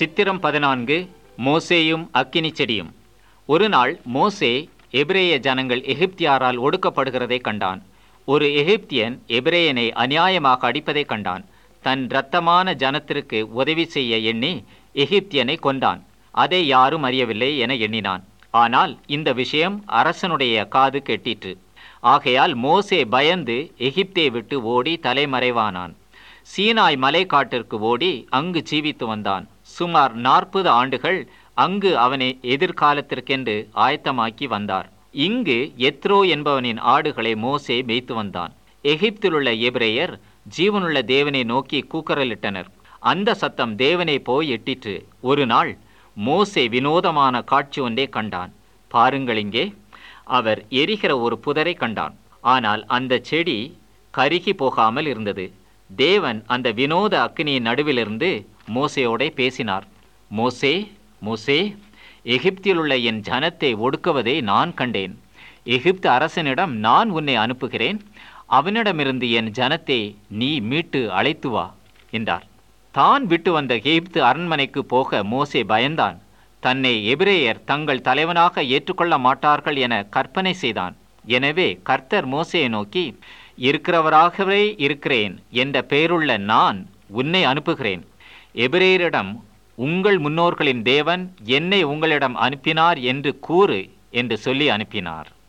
சித்திரம் பதினான்கு மோசேயும் அக்கினி செடியும் ஒரு நாள் மோசே எபிரேய ஜனங்கள் எகிப்தியாரால் ஒடுக்கப்படுகிறதை கண்டான் ஒரு எகிப்தியன் எபிரேயனை அநியாயமாக அடிப்பதை கண்டான் தன் இரத்தமான ஜனத்திற்கு உதவி செய்ய எண்ணி எகிப்தியனை கொண்டான் அதை யாரும் அறியவில்லை என எண்ணினான் ஆனால் இந்த விஷயம் அரசனுடைய காது கெட்டிற்று ஆகையால் மோசே பயந்து எகிப்தை விட்டு ஓடி தலைமறைவானான் சீனாய் மலைக்காட்டிற்கு ஓடி அங்கு ஜீவித்து வந்தான் சுமார் நாற்பது ஆண்டுகள் அங்கு அவனை எதிர்காலத்திற்கென்று ஆயத்தமாக்கி வந்தார் இங்கு எத்ரோ என்பவனின் ஆடுகளை மோசே மேய்த்து வந்தான் எகிப்திலுள்ள எபிரேயர் ஜீவனுள்ள தேவனை நோக்கி கூக்கரலிட்டனர் அந்த சத்தம் தேவனை போய் எட்டிற்று ஒரு நாள் மோசே வினோதமான காட்சி ஒன்றை கண்டான் பாருங்கள் இங்கே அவர் எரிகிற ஒரு புதரை கண்டான் ஆனால் அந்த செடி கருகி போகாமல் இருந்தது தேவன் அந்த வினோத அக்னியின் நடுவிலிருந்து மோசையோட பேசினார் மோசே மோசே எகிப்திலுள்ள என் ஜனத்தை ஒடுக்குவதை நான் கண்டேன் எகிப்து அரசனிடம் நான் உன்னை அனுப்புகிறேன் அவனிடமிருந்து என் ஜனத்தை நீ மீட்டு அழைத்து வா என்றார் தான் விட்டு வந்த எகிப்து அரண்மனைக்கு போக மோசே பயந்தான் தன்னை எபிரேயர் தங்கள் தலைவனாக ஏற்றுக்கொள்ள மாட்டார்கள் என கற்பனை செய்தான் எனவே கர்த்தர் மோசையை நோக்கி இருக்கிறவராகவே இருக்கிறேன் என்ற பெயருள்ள நான் உன்னை அனுப்புகிறேன் எபிரேயரிடம் உங்கள் முன்னோர்களின் தேவன் என்னை உங்களிடம் அனுப்பினார் என்று கூறு என்று சொல்லி அனுப்பினார்